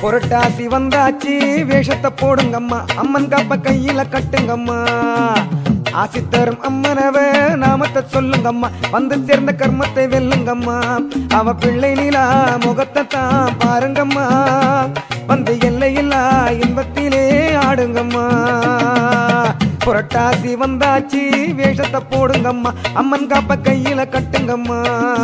புரட்டாசி வந்தாச்சு வேஷத்தை போடுங்கம்மா அம்மன் காப்ப கையில கட்டுங்கம்மா ஆசி தரும் அம்மனவ நாமத்தை சொல்லுங்கம்மா வந்து சேர்ந்த கர்மத்தை வெல்லுங்கம்மா அவ பிள்ளை நிலா முகத்தை தான் பாருங்கம்மா வந்து எல்லையில்லா இன்பத்திலே ஆடுங்கம்மா புரட்டாசி வந்தாச்சு வேஷத்தை போடுங்கம்மா அம்மன் காப்ப கையில கட்டுங்கம்மா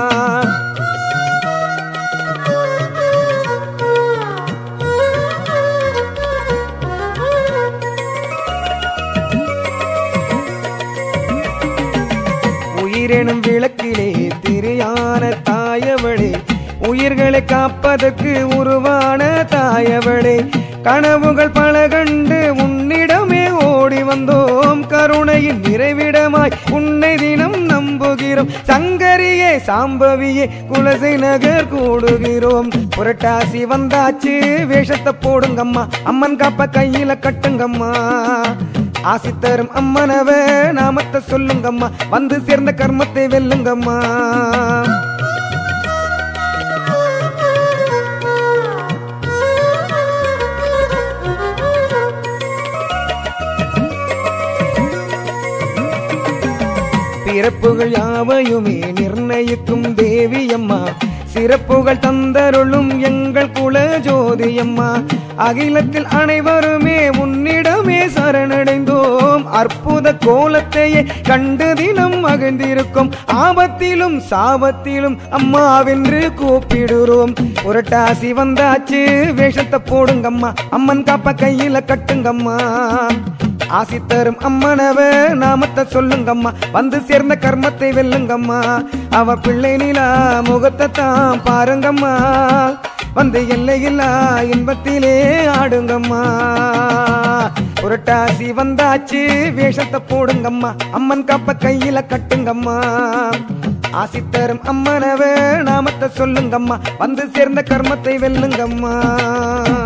உயிரெனும் விளக்கிலே திரியான தாயவளே உயிர்களை காப்பதற்கு உருவான தாயவளே கனவுகள் பல கண்டு உன்னிடமே ஓடி வந்தோம் கருணையின் நிறைவிடமாய் உன்னை தினம் நம்புகிறோம் சங்கரியே சாம்பவியே குலசை நகர் கூடுகிறோம் புரட்டாசி வந்தாச்சு வேஷத்தை போடுங்கம்மா அம்மன் காப்ப கையில கட்டுங்கம்மா ஆசி தரும் அம்மனவ நாமத்தை சொல்லுங்கம்மா வந்து சேர்ந்த கர்மத்தை வெல்லுங்கம்மா பிறப்புகள் யாவையுமே நிர்ணயிக்கும் தேவி அம்மா சிறப்புகள் தந்தருளும் எங்கள் குல ஜோதி அம்மா அகிலத்தில் அனைவருமே உன்னிடமே சரணடைந்தோம் அற்புத கோலத்தையே கண்டு தினம் மகிழ்ந்திருக்கும் ஆபத்திலும் சாபத்திலும் அம்மாவென்று கூப்பிடுறோம் புரட்டாசி வந்தாச்சு வேஷத்தை போடுங்கம்மா அம்மன் காப்ப கையில கட்டுங்கம்மா ஆசி தரும் அம்மனவ நாமத்தை சொல்லுங்கம்மா வந்து சேர்ந்த கர்மத்தை வெல்லுங்கம்மா அவ பிள்ளை நிலா முகத்தை தான் பாருங்கம்மா வந்து எல்லையில்லா இன்பத்திலே ஆடுங்கம்மா புரட்டாசி வந்தாச்சு வேஷத்தை போடுங்கம்மா அம்மன் காப்ப கையில கட்டுங்கம்மா ஆசி தரும் அம்மனவ நாமத்தை சொல்லுங்கம்மா வந்து சேர்ந்த கர்மத்தை வெல்லுங்கம்மா